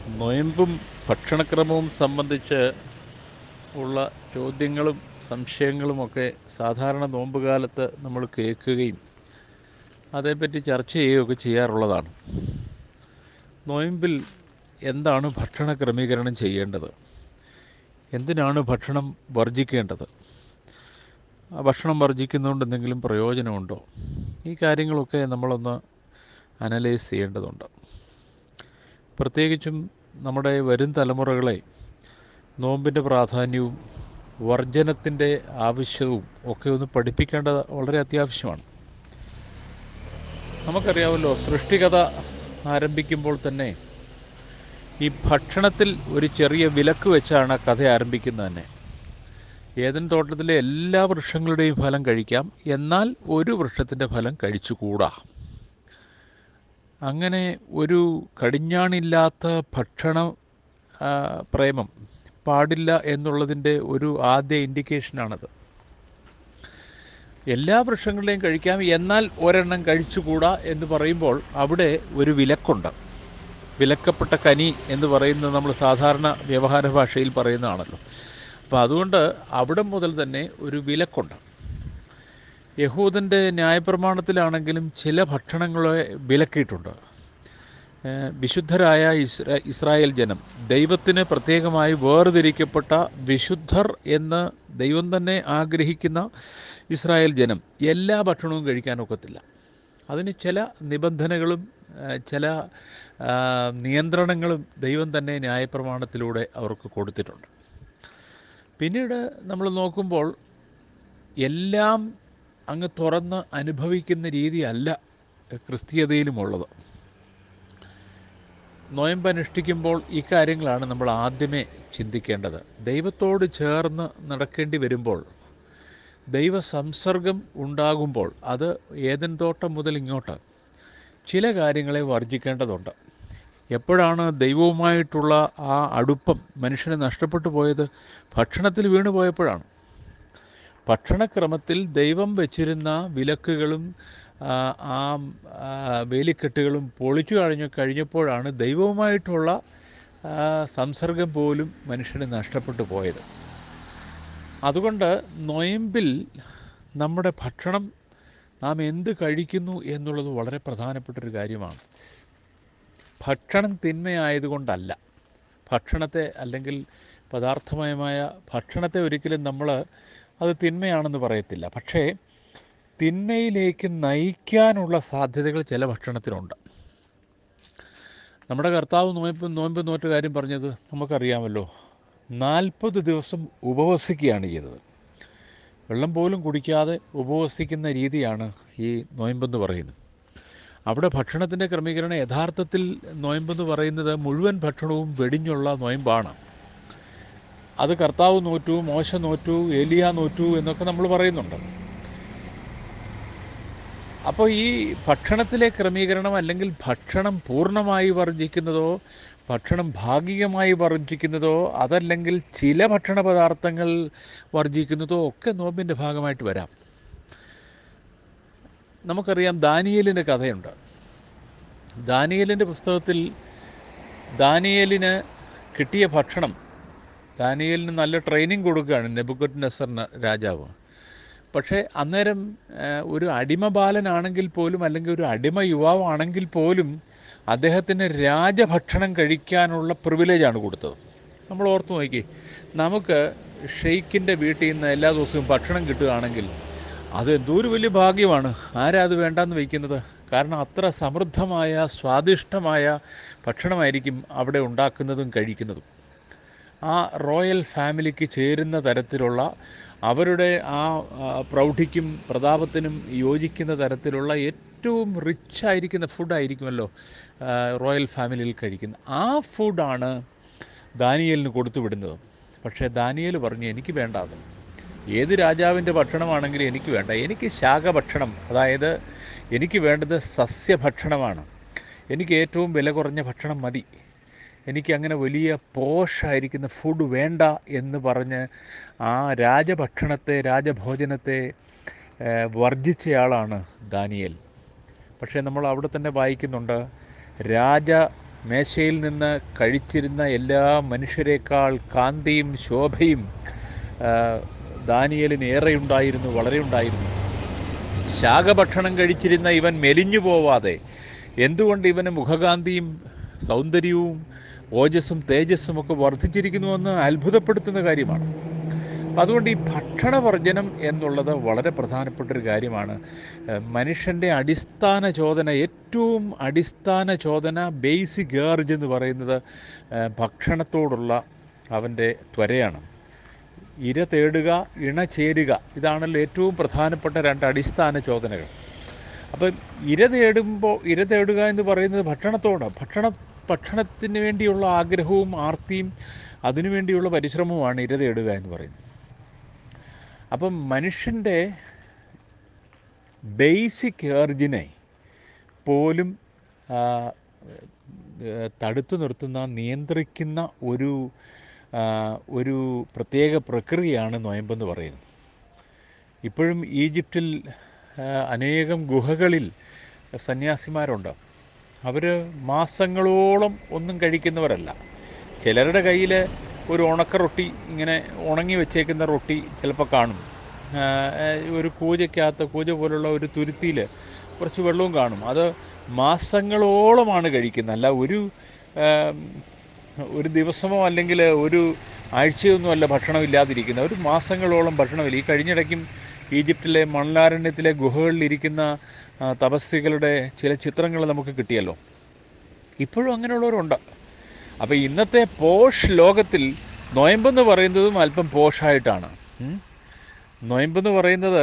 നൊയമ്പും ഭക്ഷണക്രമവും സംബന്ധിച്ച് ഉള്ള ചോദ്യങ്ങളും സംശയങ്ങളുമൊക്കെ സാധാരണ നോമ്പ് കാലത്ത് നമ്മൾ കേൾക്കുകയും അതേപ്പറ്റി ചർച്ച ചെയ്യുകയൊക്കെ ചെയ്യാറുള്ളതാണ് നൊയമ്പിൽ എന്താണ് ഭക്ഷണ ക്രമീകരണം ചെയ്യേണ്ടത് എന്തിനാണ് ഭക്ഷണം വർജിക്കേണ്ടത് ആ ഭക്ഷണം വർജിക്കുന്നതുകൊണ്ട് എന്തെങ്കിലും പ്രയോജനമുണ്ടോ ഈ കാര്യങ്ങളൊക്കെ നമ്മളൊന്ന് അനലൈസ് ചെയ്യേണ്ടതുണ്ട് പ്രത്യേകിച്ചും നമ്മുടെ വരും തലമുറകളെ നോമ്പിൻ്റെ പ്രാധാന്യവും വർജനത്തിൻ്റെ ആവശ്യവും ഒക്കെ ഒന്ന് പഠിപ്പിക്കേണ്ടത് വളരെ അത്യാവശ്യമാണ് നമുക്കറിയാമല്ലോ സൃഷ്ടികഥ ആരംഭിക്കുമ്പോൾ തന്നെ ഈ ഭക്ഷണത്തിൽ ഒരു ചെറിയ വിലക്ക് വെച്ചാണ് ആ കഥ ആരംഭിക്കുന്നത് തന്നെ ഏതൻ തോട്ടത്തിലെ എല്ലാ വൃക്ഷങ്ങളുടെയും ഫലം കഴിക്കാം എന്നാൽ ഒരു വൃക്ഷത്തിൻ്റെ ഫലം കഴിച്ചുകൂടാ അങ്ങനെ ഒരു കടിഞ്ഞാണില്ലാത്ത ഭക്ഷണ ആ, പ്രേമം പാടില്ല എന്നുള്ളതിൻ്റെ ഒരു ആദ്യ ഇൻഡിക്കേഷനാണത് എല്ലാ വൃക്ഷങ്ങളുടെയും കഴിക്കാം എന്നാൽ ഒരെണ്ണം കഴിച്ചുകൂടാ എന്ന് പറയുമ്പോൾ അവിടെ ഒരു വിലക്കുണ്ട് വിലക്കപ്പെട്ട കനി എന്ന് പറയുന്നത് നമ്മൾ സാധാരണ വ്യവഹാര ഭാഷയിൽ പറയുന്നതാണല്ലോ അപ്പോൾ അതുകൊണ്ട് അവിടെ മുതൽ തന്നെ ഒരു വിലക്കുണ്ട് യഹൂദൻ്റെ ന്യായപ്രമാണത്തിലാണെങ്കിലും ചില ഭക്ഷണങ്ങളെ വിലക്കിയിട്ടുണ്ട് ഏഹ് വിശുദ്ധരായ ഇസ്ര ഇസ്രായേൽ ജനം ദൈവത്തിന് പ്രത്യേകമായി വേർതിരിക്കപ്പെട്ട വിശുദ്ധർ എന്ന് ദൈവം തന്നെ ആഗ്രഹിക്കുന്ന ഇസ്രായേൽ ജനം എല്ലാ ഭക്ഷണവും കഴിക്കാനൊക്കത്തില്ല അതിന് ചില നിബന്ധനകളും ഏഹ് ചില ആ, നിയന്ത്രണങ്ങളും ദൈവം തന്നെ ന്യായപ്രമാണത്തിലൂടെ അവർക്ക് കൊടുത്തിട്ടുണ്ട് പിന്നീട് നമ്മൾ നോക്കുമ്പോൾ എല്ലാം അങ്ങ് തുറന്ന് അനുഭവിക്കുന്ന രീതിയല്ല ക്രിസ്തീയതയിലുമുള്ളത് നോയമ്പ് അനുഷ്ഠിക്കുമ്പോൾ ഇക്കാര്യങ്ങളാണ് നമ്മൾ ആദ്യമേ ചിന്തിക്കേണ്ടത് ദൈവത്തോട് ചേർന്ന് നടക്കേണ്ടി വരുമ്പോൾ ദൈവ സംസർഗം ഉണ്ടാകുമ്പോൾ അത് ഏതൻ തോട്ടം മുതൽ ഇങ്ങോട്ട് ചില കാര്യങ്ങളെ വർജിക്കേണ്ടതുണ്ട് എപ്പോഴാണ് ദൈവവുമായിട്ടുള്ള ആ അടുപ്പം മനുഷ്യന് നഷ്ടപ്പെട്ടു പോയത് ഭക്ഷണത്തിൽ വീണു പോയപ്പോഴാണ് ഭക്ഷണക്രമത്തിൽ ദൈവം വെച്ചിരുന്ന വിലക്കുകളും ആ, ആ ആ, വേലിക്കെട്ടുകളും പൊളിച്ചു കഴിഞ്ഞ കഴിഞ്ഞപ്പോഴാണ് ദൈവവുമായിട്ടുള്ള ആ, സംസർഗം പോലും മനുഷ്യന് നഷ്ടപ്പെട്ടു പോയത് അതുകൊണ്ട് നൊയമ്പിൽ നമ്മുടെ ഭക്ഷണം നാം എന്ത് കഴിക്കുന്നു എന്നുള്ളത് വളരെ പ്രധാനപ്പെട്ടൊരു കാര്യമാണ് ഭക്ഷണം തിന്മയായതുകൊണ്ടല്ല ഭക്ഷണത്തെ അല്ലെങ്കിൽ പദാർത്ഥമയമായ ഭക്ഷണത്തെ ഒരിക്കലും നമ്മൾ അത് തിന്മയാണെന്ന് പറയത്തില്ല പക്ഷേ തിന്മയിലേക്ക് നയിക്കാനുള്ള സാധ്യതകൾ ചില ഭക്ഷണത്തിനുണ്ട് നമ്മുടെ കർത്താവ് നോയമ്പ് നോയമ്പ് നോറ്റ കാര്യം പറഞ്ഞത് നമുക്കറിയാമല്ലോ നാൽപ്പത് ദിവസം ഉപവസിക്കുകയാണ് ചെയ്തത് വെള്ളം പോലും കുടിക്കാതെ ഉപവസിക്കുന്ന രീതിയാണ് ഈ നോയമ്പെന്ന് പറയുന്നത് അവിടെ ഭക്ഷണത്തിൻ്റെ ക്രമീകരണം യഥാർത്ഥത്തിൽ നോയമ്പെന്ന് പറയുന്നത് മുഴുവൻ ഭക്ഷണവും വെടിഞ്ഞുള്ള നോയമ്പാണ് അത് കർത്താവ് നോറ്റു മോശ നോറ്റു ഏലിയ നോറ്റു എന്നൊക്കെ നമ്മൾ പറയുന്നുണ്ട് അപ്പോൾ ഈ ഭക്ഷണത്തിലെ ക്രമീകരണം അല്ലെങ്കിൽ ഭക്ഷണം പൂർണ്ണമായി വർജിക്കുന്നതോ ഭക്ഷണം ഭാഗികമായി വർജിക്കുന്നതോ അതല്ലെങ്കിൽ ചില ഭക്ഷണ പദാർത്ഥങ്ങൾ വർജിക്കുന്നതോ ഒക്കെ നോമ്പിൻ്റെ ഭാഗമായിട്ട് വരാം നമുക്കറിയാം ദാനിയേലിൻ്റെ കഥയുണ്ട് ദാനിയേലിൻ്റെ പുസ്തകത്തിൽ ദാനിയേലിന് കിട്ടിയ ഭക്ഷണം ദാനിയേലിന് നല്ല ട്രെയിനിങ് കൊടുക്കുകയാണ് നെബുക്കറ്റ് നസർ രാജാവ് പക്ഷേ അന്നേരം ആ, ഒരു അടിമ ബാലനാണെങ്കിൽ പോലും അല്ലെങ്കിൽ ഒരു അടിമ യുവാവാണെങ്കിൽ പോലും അദ്ദേഹത്തിന് രാജഭക്ഷണം കഴിക്കാനുള്ള പ്രിവിലേജാണ് കൊടുത്തത് നമ്മൾ ഓർത്ത് നോക്കി നമുക്ക് ഷെയ്ക്കിൻ്റെ വീട്ടിൽ നിന്ന് എല്ലാ ദിവസവും ഭക്ഷണം കിട്ടുകയാണെങ്കിൽ അത് എന്തോരു വലിയ ഭാഗ്യമാണ് ആരാ അത് വേണ്ടാന്ന് വയ്ക്കുന്നത് കാരണം അത്ര സമൃദ്ധമായ സ്വാദിഷ്ടമായ ഭക്ഷണമായിരിക്കും അവിടെ ഉണ്ടാക്കുന്നതും കഴിക്കുന്നതും ആ റോയൽ ഫാമിലിക്ക് ചേരുന്ന തരത്തിലുള്ള അവരുടെ ആ ആ, പ്രൗഢിക്കും പ്രതാപത്തിനും യോജിക്കുന്ന തരത്തിലുള്ള ഏറ്റവും റിച്ച് ആയിരിക്കുന്ന ഫുഡായിരിക്കുമല്ലോ ആ, റോയൽ ഫാമിലിയിൽ കഴിക്കുന്നത് ആ ഫുഡാണ് ദാനിയലിന് കൊടുത്തു വിടുന്നത് പക്ഷേ ദാനിയേൽ പറഞ്ഞു എനിക്ക് വേണ്ട അത് ഏത് രാജാവിൻ്റെ ഭക്ഷണമാണെങ്കിലും എനിക്ക് വേണ്ട എനിക്ക് ശാഖഭക്ഷണം അതായത് എനിക്ക് വേണ്ടത് സസ്യഭക്ഷണമാണ് എനിക്ക് ഏറ്റവും വില കുറഞ്ഞ ഭക്ഷണം മതി എനിക്ക് അങ്ങനെ വലിയ പോഷായിരിക്കുന്ന ഫുഡ് വേണ്ട എന്ന് പറഞ്ഞ് ആ രാജഭക്ഷണത്തെ രാജഭോജനത്തെ ഏഹ്, വർജിച്ചയാളാണ് ദാനിയേൽ പക്ഷേ നമ്മൾ അവിടെ തന്നെ വായിക്കുന്നുണ്ട് രാജ മേശയിൽ നിന്ന് കഴിച്ചിരുന്ന എല്ലാ മനുഷ്യരെക്കാൾ കാന്തിയും ശോഭയും ആ, ദാനിയേലിന് ഏറെ ഉണ്ടായിരുന്നു വളരെ ഉണ്ടായിരുന്നു ശാഖഭക്ഷണം കഴിച്ചിരുന്ന ഇവൻ മെലിഞ്ഞു പോവാതെ എന്തുകൊണ്ട് ഇവന് മുഖകാന്തിയും സൗന്ദര്യവും ഓജസ്സും തേജസ്സും ഒക്കെ വർദ്ധിച്ചിരിക്കുന്നുവെന്ന് അത്ഭുതപ്പെടുത്തുന്ന കാര്യമാണ് അപ്പം അതുകൊണ്ട് ഈ ഭക്ഷണവർജനം എന്നുള്ളത് വളരെ പ്രധാനപ്പെട്ട ഒരു കാര്യമാണ് ഏഹ് മനുഷ്യൻ്റെ അടിസ്ഥാന ചോദന ഏറ്റവും അടിസ്ഥാന ചോദന ബേസിക് ഏർജ് എന്ന് പറയുന്നത് ഏഹ് ഭക്ഷണത്തോടുള്ള അവൻ്റെ ത്വരയാണ് ഇര തേടുക ഇണ ചേരുക ഇതാണല്ലോ ഏറ്റവും പ്രധാനപ്പെട്ട രണ്ട് അടിസ്ഥാന ചോദനകൾ അപ്പം ഇര തേടുമ്പോൾ ഇര തേടുക എന്ന് പറയുന്നത് ഭക്ഷണത്തോട് ഭക്ഷണ ഭക്ഷണത്തിന് വേണ്ടിയുള്ള ആഗ്രഹവും ആർത്തിയും അതിനുവേണ്ടിയുള്ള പരിശ്രമവുമാണ് ഇര തേടുക എന്ന് പറയുന്നത് അപ്പം മനുഷ്യൻ്റെ ബേസിക് ഏർജിനെ പോലും ആ, ഏഹ്, തടുത്തു നിർത്തുന്ന നിയന്ത്രിക്കുന്ന ഒരു ആ, ഒരു പ്രത്യേക പ്രക്രിയയാണ് നൊയമ്പെന്ന് പറയുന്നത് ഇപ്പോഴും ഈജിപ്തിൽ ആ, അനേകം ഗുഹകളിൽ സന്യാസിമാരുണ്ട് അവർ മാസങ്ങളോളം ഒന്നും കഴിക്കുന്നവരല്ല ചിലരുടെ കയ്യിൽ ഒരു ഉണക്ക റൊട്ടി ഇങ്ങനെ ഉണങ്ങി വെച്ചേക്കുന്ന റൊട്ടി ചിലപ്പോൾ കാണും ആ, ഒരു കൂജയ്ക്കകത്ത് കൂജ പോലുള്ള ഒരു തുരുത്തിയിൽ കുറച്ച് വെള്ളവും കാണും അത് മാസങ്ങളോളമാണ് കഴിക്കുന്നത് അല്ല ഒരു ആ, ഒരു ദിവസമോ അല്ലെങ്കിൽ ഒരു ആഴ്ചയൊന്നും അല്ല ഭക്ഷണം ഇല്ലാതിരിക്കുന്നത് ഒരു മാസങ്ങളോളം ഭക്ഷണമില്ല ഈ കഴിഞ്ഞിടയ്ക്കും ഈജിപ്തിലെ മണലാരണ്യത്തിലെ ഗുഹകളിലിരിക്കുന്ന ആ, തപസ്വികളുടെ ചില ചിത്രങ്ങൾ നമുക്ക് കിട്ടിയല്ലോ ഇപ്പോഴും അങ്ങനെയുള്ളവരുണ്ട് അപ്പോൾ ഇന്നത്തെ പോഷ് ലോകത്തിൽ നൊയമ്പെന്ന് പറയുന്നതും അല്പം പോഷായിട്ടാണ് ഉം. നൊയമ്പെന്ന് പറയുന്നത്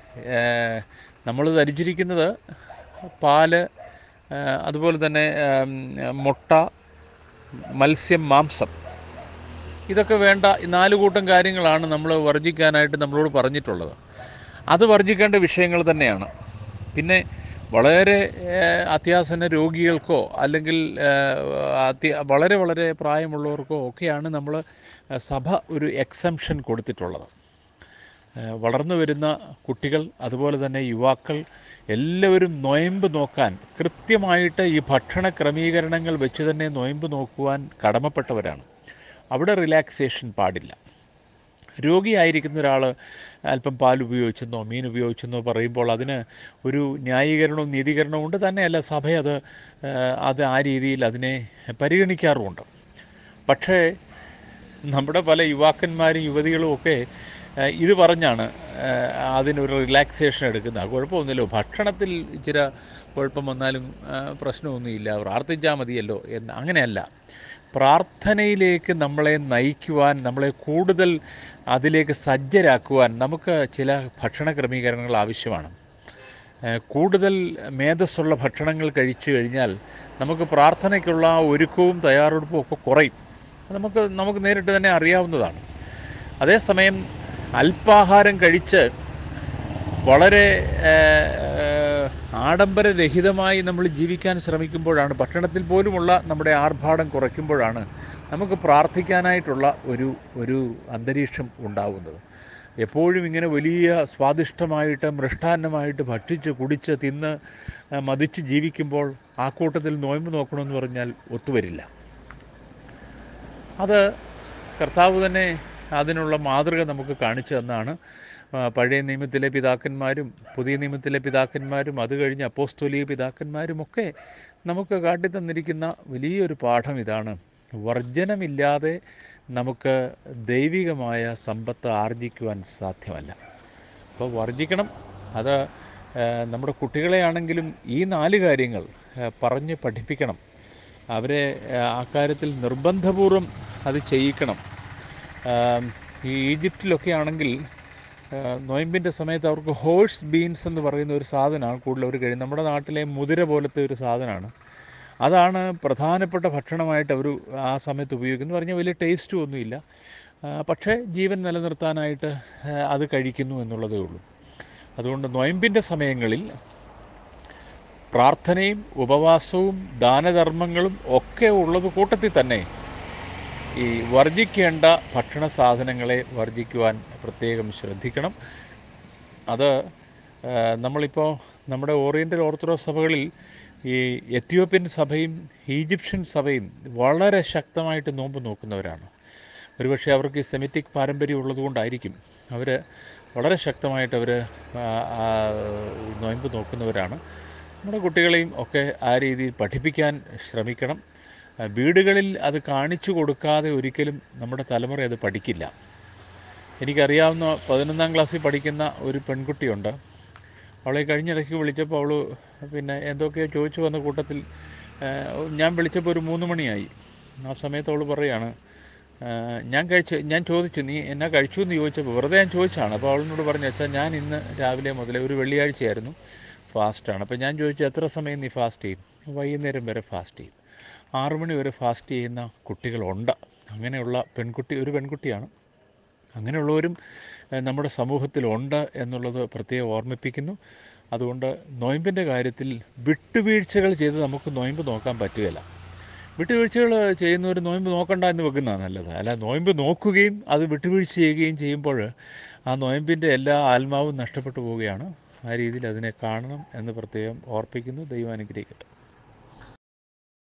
നമ്മൾ ധരിച്ചിരിക്കുന്നത് പാല് ആ, അതുപോലെ തന്നെ ആം, മുട്ട മത്സ്യം മാംസം ഇതൊക്കെ വേണ്ട ഈ നാല് കൂട്ടം കാര്യങ്ങളാണ് നമ്മൾ വർജിക്കാനായിട്ട് നമ്മളോട് പറഞ്ഞിട്ടുള്ളത് അത് വർജിക്കേണ്ട വിഷയങ്ങൾ തന്നെയാണ് പിന്നെ വളരെ ഏഹ്, അത്യാസന്ന രോഗികൾക്കോ അല്ലെങ്കിൽ ഏഹ്, അത്യ വളരെ വളരെ പ്രായമുള്ളവർക്കോ ഒക്കെയാണ് നമ്മൾ സഭ ഒരു എക്സംഷൻ കൊടുത്തിട്ടുള്ളത് ഏഹ് വളർന്നു വരുന്ന കുട്ടികൾ അതുപോലെ തന്നെ യുവാക്കൾ എല്ലാവരും നൊയമ്പ് നോക്കാൻ കൃത്യമായിട്ട് ഈ ഭക്ഷണ ക്രമീകരണങ്ങൾ വെച്ച് തന്നെ നൊയമ്പ് നോക്കുവാൻ കടമപ്പെട്ടവരാണ് അവിടെ റിലാക്സേഷൻ പാടില്ല രോഗിയായിരിക്കുന്ന ഒരാൾ അല്പം പാൽ ഉപയോഗിച്ചെന്നോ മീൻ ഉപയോഗിച്ചെന്നോ പറയുമ്പോൾ അതിന് ഒരു ന്യായീകരണവും നീതീകരണവും ഉണ്ട് തന്നെയല്ല സഭ അത് ഏഹ്, അത് ആ രീതിയിൽ അതിനെ പരിഗണിക്കാറുമുണ്ട് പക്ഷേ നമ്മുടെ പല യുവാക്കന്മാരും യുവതികളും ഒക്കെ ഏഹ്, ഇത് പറഞ്ഞാണ് ഏഹ്, അതിനൊരു റിലാക്സേഷൻ എടുക്കുന്നത് അത് കുഴപ്പമൊന്നുമില്ലോ ഭക്ഷണത്തിൽ ഇച്ചിരി കുഴപ്പം വന്നാലും ഏഹ്, പ്രശ്നമൊന്നുമില്ല പ്രാർത്ഥിച്ചാൽ മതിയല്ലോ എന്ന് അങ്ങനെയല്ല പ്രാർത്ഥനയിലേക്ക് നമ്മളെ നയിക്കുവാൻ നമ്മളെ കൂടുതൽ അതിലേക്ക് സജ്ജരാക്കുവാൻ നമുക്ക് ചില ഭക്ഷണ ക്രമീകരണങ്ങൾ ആവശ്യമാണ് ഏഹ് കൂടുതൽ മേധസ്സുള്ള ഭക്ഷണങ്ങൾ കഴിച്ചു കഴിഞ്ഞാൽ നമുക്ക് പ്രാർത്ഥനയ്ക്കുള്ള ആ ഒരുക്കവും തയ്യാറെടുപ്പും ഒക്കെ കുറയും അത് നമുക്ക് നമുക്ക് നേരിട്ട് തന്നെ അറിയാവുന്നതാണ് അതേസമയം അല്പാഹാരം കഴിച്ച് വളരെ ഏഹ്, ഏഹ്, ആഡംബരരഹിതമായി നമ്മൾ ജീവിക്കാൻ ശ്രമിക്കുമ്പോഴാണ് ഭക്ഷണത്തിൽ പോലുമുള്ള നമ്മുടെ ആർഭാടം കുറയ്ക്കുമ്പോഴാണ് നമുക്ക് പ്രാർത്ഥിക്കാനായിട്ടുള്ള ഒരു ഒരു അന്തരീക്ഷം ഉണ്ടാകുന്നത് എപ്പോഴും ഇങ്ങനെ വലിയ സ്വാദിഷ്ടമായിട്ട് മൃഷ്ടാന്നമായിട്ട് ഭക്ഷിച്ച് കുടിച്ച് തിന്ന് ആ, മതിച്ച് ജീവിക്കുമ്പോൾ ആ കൂട്ടത്തിൽ നോയമ്പ് നോക്കണമെന്ന് പറഞ്ഞാൽ ഒത്തുവരില്ല അത് കർത്താവ് തന്നെ അതിനുള്ള മാതൃക നമുക്ക് കാണിച്ചു തന്നാണ് ആ, പഴയ നിയമത്തിലെ പിതാക്കന്മാരും പുതിയ നിയമത്തിലെ പിതാക്കന്മാരും അത് കഴിഞ്ഞ് അപ്പോസ്തോലിക പിതാക്കന്മാരുമൊക്കെ നമുക്ക് കാട്ടിത്തന്നിരിക്കുന്ന വലിയൊരു പാഠം ഇതാണ് വർജനമില്ലാതെ നമുക്ക് ദൈവികമായ സമ്പത്ത് ആർജിക്കുവാൻ സാധ്യമല്ല അപ്പോൾ വർജിക്കണം അത് ആ, നമ്മുടെ കുട്ടികളെയാണെങ്കിലും ഈ നാല് കാര്യങ്ങൾ ആ, പറഞ്ഞ് പഠിപ്പിക്കണം അവരെ ആ, ആ കാര്യത്തിൽ നിർബന്ധപൂർവം അത് ചെയ്യിക്കണം ആം, ഈ ഈജിപ്തിലൊക്കെ ആണെങ്കിൽ ആ, നൊയമ്പിൻ്റെ സമയത്ത് അവർക്ക് ഹോഴ്സ് ബീൻസ് എന്ന് പറയുന്ന ഒരു സാധനമാണ് കൂടുതൽ അവർ കഴിയും നമ്മുടെ നാട്ടിലെ മുതിര പോലത്തെ ഒരു സാധനമാണ് അതാണ് പ്രധാനപ്പെട്ട ഭക്ഷണമായിട്ട് അവർ ആ സമയത്ത് ഉപയോഗിക്കുന്നത് പറഞ്ഞാൽ വലിയ ടേസ്റ്റും ഒന്നുമില്ല ആ, പക്ഷേ ജീവൻ നിലനിർത്താനായിട്ട് ആ, അത് കഴിക്കുന്നു എന്നുള്ളതേ ഉള്ളൂ അതുകൊണ്ട് നൊയമ്പിൻ്റെ സമയങ്ങളിൽ പ്രാർത്ഥനയും ഉപവാസവും ദാനധർമ്മങ്ങളും ഒക്കെ ഉള്ളത് കൂട്ടത്തിൽ തന്നെ ഈ വർജിക്കേണ്ട ഭക്ഷണ സാധനങ്ങളെ വർജിക്കുവാൻ പ്രത്യേകം ശ്രദ്ധിക്കണം അത് ആ, നമ്മളിപ്പോൾ നമ്മുടെ ഓറിയൻ്റൽ ഓർത്തഡോക്സ് സഭകളിൽ ഈ എത്യോപ്യൻ സഭയും ഈജിപ്ഷ്യൻ സഭയും വളരെ ശക്തമായിട്ട് നോമ്പ് നോക്കുന്നവരാണ് ഒരുപക്ഷെ അവർക്ക് ഈ സെമിറ്റിക് പാരമ്പര്യം ഉള്ളതുകൊണ്ടായിരിക്കും അവർ വളരെ ശക്തമായിട്ട് അവർ നോയമ്പ് നോക്കുന്നവരാണ് നമ്മുടെ കുട്ടികളെയും ഒക്കെ ആ രീതിയിൽ പഠിപ്പിക്കാൻ ശ്രമിക്കണം ആ, വീടുകളിൽ അത് കാണിച്ചു കൊടുക്കാതെ ഒരിക്കലും നമ്മുടെ തലമുറ അത് പഠിക്കില്ല എനിക്കറിയാവുന്ന പതിനൊന്നാം ക്ലാസ്സിൽ പഠിക്കുന്ന ഒരു പെൺകുട്ടിയുണ്ട് അവളെ കഴിഞ്ഞിടയ്ക്ക് വിളിച്ചപ്പോൾ അവൾ പിന്നെ എന്തൊക്കെയോ ചോദിച്ചു വന്ന കൂട്ടത്തിൽ ആ, ഞാൻ വിളിച്ചപ്പോൾ ഒരു മൂന്ന് മണിയായി ആ സമയത്ത് അവൾ പറയാണ് ആ, ഞാൻ കഴിച്ച് ഞാൻ ചോദിച്ചു നീ എന്നാ കഴിച്ചു എന്ന് ചോദിച്ചപ്പോൾ വെറുതെ ഞാൻ ചോദിച്ചാണ് അപ്പോൾ അവളിനോട് പറഞ്ഞു വെച്ചാൽ ഞാൻ ഇന്ന് രാവിലെ മുതലേ ഒരു വെള്ളിയാഴ്ചയായിരുന്നു ഫാസ്റ്റാണ് അപ്പോൾ ഞാൻ ചോദിച്ചു എത്ര സമയം നീ ഫാസ്റ്റ് ചെയ്യും വൈകുന്നേരം വരെ ഫാസ്റ്റ് ചെയ്യും ആറു മണി വരെ ഫാസ്റ്റ് ചെയ്യുന്ന കുട്ടികളുണ്ട് അങ്ങനെയുള്ള പെൺകുട്ടി ഒരു പെൺകുട്ടിയാണ് അങ്ങനെയുള്ളവരും ഏഹ്, നമ്മുടെ സമൂഹത്തിലുണ്ട് എന്നുള്ളത് പ്രത്യേകം ഓർമ്മിപ്പിക്കുന്നു അതുകൊണ്ട് നോയമ്പിൻ്റെ കാര്യത്തിൽ വിട്ടുവീഴ്ചകൾ ചെയ്ത് നമുക്ക് നോയമ്പ് നോക്കാൻ പറ്റുകയില്ല വിട്ടുവീഴ്ചകൾ ചെയ്യുന്നവർ നോയമ്പ് നോക്കണ്ട എന്ന് വെക്കുന്നതാണ് നല്ലത് അല്ല നോയമ്പ് നോക്കുകയും അത് വിട്ടുവീഴ്ച ചെയ്യുകയും ചെയ്യുമ്പോൾ ആ നോയമ്പിൻ്റെ എല്ലാ ആത്മാവും നഷ്ടപ്പെട്ടു പോവുകയാണ് ആ രീതിയിൽ അതിനെ കാണണം എന്ന് പ്രത്യേകം ഓർപ്പിക്കുന്നു ദൈവം അനുഗ്രഹിക്കട്ടെ